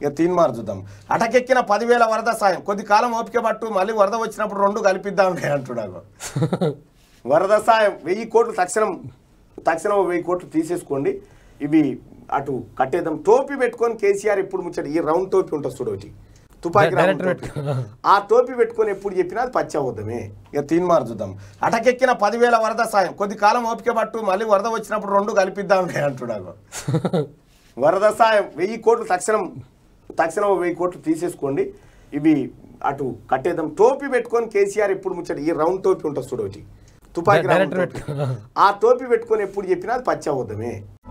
ఇక తీన్మార్ చూద్దాం అటకెక్కిన పదివేల వరద సాయం కొద్ది కాలం ఓపిక పట్టు మళ్ళీ వరద వచ్చినప్పుడు రెండు కలిపిద్దాం అంటున్నాడు వరద సాయం వెయ్యి కోట్లు తక్షణం తక్షణం ఓ వెయ్యి కోట్లు తీసేసుకోండి ఇవి అటు కట్టేద్దాం టోపీ పెట్టుకొని కేసీఆర్ ఇప్పుడు ముచ్చట ఈ రౌండ్ టోపీ ఉంటుంది చూడు ఒకటి తుపాకి రౌండ్ డైరెక్ట్ టోపీ. ఆ టోపీ పెట్టుకొని ఎప్పుడు చెప్పినా అది పచ్చవద్దమే ఇక తీన్మార్ చూద్దాం అటకెక్కిన పదివేల వరద సాయం కొద్ది కాలం ఓపిక పట్టు మళ్ళీ వరద వచ్చినప్పుడు రెండు కలిపిద్దాం అంటున్నాడు వరద సాయం వెయ్యి కోట్లు తక్షణం తక్షణం ఓ వెయ్యి కోట్లు తీసేసుకోండి ఇవి అటు కట్టేద్దాం టోపీ పెట్టుకొని కేసీఆర్ ఇప్పుడు ముచ్చట ఈ రౌండ్ టోపీ ఉంటుంది చూడు ఒకటి తుపాకి రౌండ్ డైరెక్ట్ టోపీ. ఆ టోపీ పెట్టుకొని ఎప్పుడు చెప్పినా అది పచ్చవద్దమే